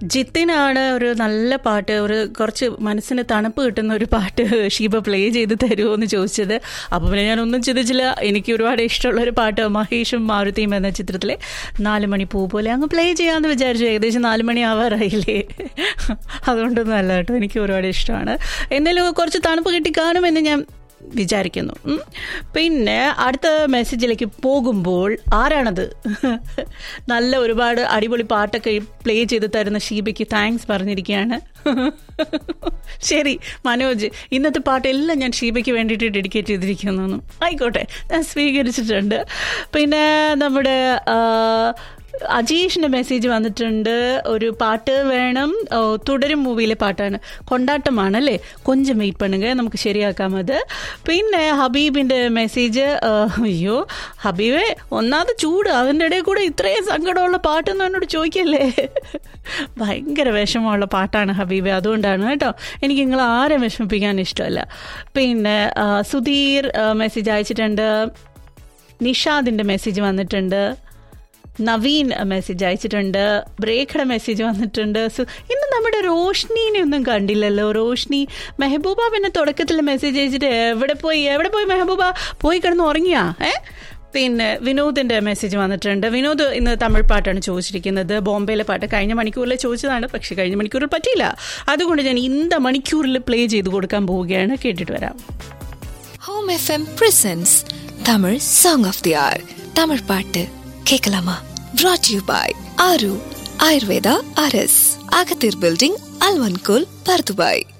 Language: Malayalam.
ജിത്തിനാണ് ഒരു നല്ല പാട്ട് ഒരു കുറച്ച് മനസ്സിന് തണുപ്പ് കിട്ടുന്ന ഒരു പാട്ട് ഷീബ പ്ലേ ചെയ്ത് തരുമോ എന്ന് ചോദിച്ചത് അപ്പോൾ പിന്നെ ഞാൻ ഒന്നും ചിന്തിച്ചില്ല എനിക്ക് ഒരുപാട് ഇഷ്ടമുള്ള ഒരു പാട്ട് മഹേഷും മാരുതിയും എന്ന ചിത്രത്തിലെ നാല് മണി പൂ പോലെ അങ്ങ് പ്ലേ ചെയ്യാമെന്ന് വിചാരിച്ചു ഏകദേശം നാല് മണി ആവാറായില്ലേ അതുകൊണ്ടൊന്നും അല്ല കേട്ടോ എനിക്ക് ഒരുപാട് ഇഷ്ടമാണ് എന്നാലും കുറച്ച് തണുപ്പ് കിട്ടി കാണുമെന്ന് ഞാൻ വിചാരിക്കുന്നു ഉം. പിന്നെ അടുത്ത മെസ്സേജിലേക്ക് പോകുമ്പോൾ ആരാണത് നല്ല ഒരുപാട് അടിപൊളി പാട്ടൊക്കെ പ്ലേ ചെയ്ത് തരുന്ന ഷീബയ്ക്ക് താങ്ക്സ് പറഞ്ഞിരിക്കുകയാണ് ശരി മനോജ് ഇന്നത്തെ പാട്ടെല്ലാം ഞാൻ ഷീബയ്ക്ക് വേണ്ടിയിട്ട് ഡെഡിക്കേറ്റ് ചെയ്തിരിക്കുന്നു ആയിക്കോട്ടെ ഞാൻ സ്വീകരിച്ചിട്ടുണ്ട് പിന്നെ നമ്മുടെ ആ, അജീഷിന്റെ മെസ്സേജ് വന്നിട്ടുണ്ട് ഒരു പാട്ട് വേണം ഓ, തുടരും മൂവിയിലെ പാട്ടാണ് കൊണ്ടാട്ടമാണ് അല്ലേ കൊഞ്ചം വെയിറ്റ് പണുക നമുക്ക് ശരിയാക്കാം അത് പിന്നെ ഹബീബിന്റെ മെസ്സേജ് ആ, അയ്യോ ഹബീബെ ഒന്നാമത് ചൂട് അതിൻ്റെ ഇടയിൽ കൂടെ ഇത്രയും സങ്കടമുള്ള പാട്ടൊന്നും എന്നോട് ചോദിക്കല്ലേ ഭയങ്കര വിഷമമുള്ള പാട്ടാണ് ഹബീബെ അതുകൊണ്ടാണ് കേട്ടോ എനിക്ക് നിങ്ങൾ ആരെ വിഷമിപ്പിക്കാൻ ഇഷ്ടമല്ല പിന്നെ ആ, സുധീർ മെസ്സേജ് അയച്ചിട്ടുണ്ട് നിഷാദിന്റെ മെസ്സേജ് വന്നിട്ടുണ്ട് നവീൻ മെസ്സേജ് അയച്ചിട്ടുണ്ട് ബ്രേഖയുടെ മെസ്സേജ് വന്നിട്ടുണ്ട് സു ഇന്ന് നമ്മുടെ റോഷ്നീനെ ഒന്നും കണ്ടില്ലല്ലോ റോഷ്നി മെഹബൂബ പിന്നെ തുടക്കത്തിൽ മെസ്സേജ് അയച്ചിട്ട് എവിടെ പോയി എവിടെ പോയി മെഹബൂബ പോയി കിടന്ന് ഉറങ്ങിയാ ഏ പിന്നെ വിനോദിന്റെ മെസ്സേജ് വന്നിട്ടുണ്ട് വിനോദ് ഇന്ന് തമിഴ് പാട്ടാണ് ചോദിച്ചിരിക്കുന്നത് ബോംബെയിലെ പാട്ട് കഴിഞ്ഞ മണിക്കൂറിൽ ചോദിച്ചതാണ് പക്ഷെ കഴിഞ്ഞ മണിക്കൂറിൽ പറ്റിയില്ല അതുകൊണ്ട് ഞാൻ ഇന്ത മണിക്കൂറിൽ പ്ലേ ചെയ്ത് കൊടുക്കാൻ പോവുകയാണ് കേട്ടിട്ട് വരാം home FM presents Tamil song of the hour Tamil பாட்டு கேட்கலாமா brought யூ பாய் ஆரு ஆயுர்வேதா அரஸ் அகத்தீர் பில்டிங் அல்வன்கோல் பர்துபாய்